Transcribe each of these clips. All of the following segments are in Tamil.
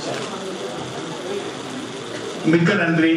மிக்க நன்றி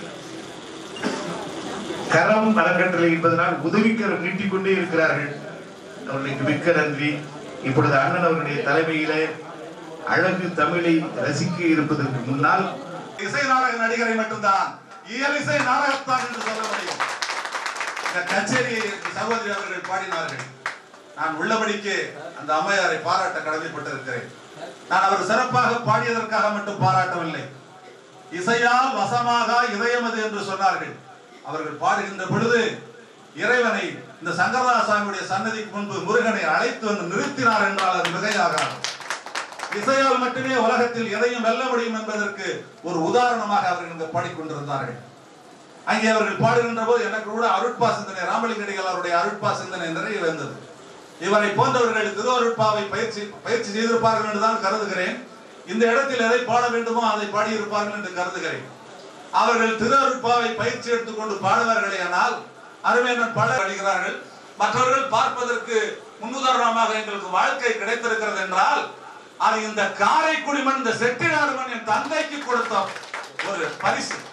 கரம் அறக்கட்டளை என்பதனால் உதவிக்கரம் நீட்டிக்கொண்டே இருக்கிறார்கள் அவர்களுக்கு மிக்க நன்றி இப்பொழுது அண்ணன் அவருடைய தலைமையிலே அழகு தமிழை ரசிக்க இருப்பதற்கு முன்னால் இசை நாடக நடிகரை மட்டும்தான் இயலிசை நாடகத்தான் என்று சொல்ல முடியும் இந்த கச்சேரியை சகோதரி அவர்கள் பாடினார்கள் நான் உள்ளபடிக்கு அந்த அம்மையாரை பாராட்ட கடமைப்பட்டிருக்கிறேன் நான் அவர் சிறப்பாக பாடியதற்காக மட்டும் பாராட்டவில்லை இசையால் வசமாக இதயமது என்று சொன்னார்கள் அவர்கள் பாடுகின்ற பொழுது இறைவனை இந்த சங்கரதாசாமியுடைய சன்னதிக்கு முன்பு முருகனை அழைத்து வந்து நிறுத்தினார் என்றால் அது மிகையாகாது இசையால் மட்டுமே உலகத்தில் எதையும் வெல்ல முடியும் என்பதற்கு ஒரு உதாரணமாக அவர்கள் இங்கு பாடிக்கொண்டிருந்தார்கள் அங்கே அவர்கள் பாடுகின்ற போது எனக்கு கூட அருட்பா சிந்தனை ராமலிங்கடிகள் அவருடைய அருட்பா சிந்தனை நிறைய வந்தது இவரை போன்றவர்கள் திருவருட்பாவை பயிற்சி பயிற்சி செய்திருப்பார்கள் என்று தான் கருதுகிறேன் இந்த இடத்தில் எதை பாட வேண்டுமோ அதை பாடியிருப்பார்கள் என்று கருதுகிறேன் அவர்கள் திருவருட்பாவை பயிற்சி எடுத்துக்கொண்டு பாடுவார்களே ஆனால் அருமையன் பாட அழிகிறார்கள் மற்றவர்கள் பார்ப்பதற்கு முன்னுதாரணமாக எங்களுக்கு வாழ்க்கை கிடைத்திருக்கிறது என்றால் அது இந்த காரைக்குடி மண் இந்த செட்டிநாடு மண் என் தந்தைக்கு கொடுத்த ஒரு பரிசு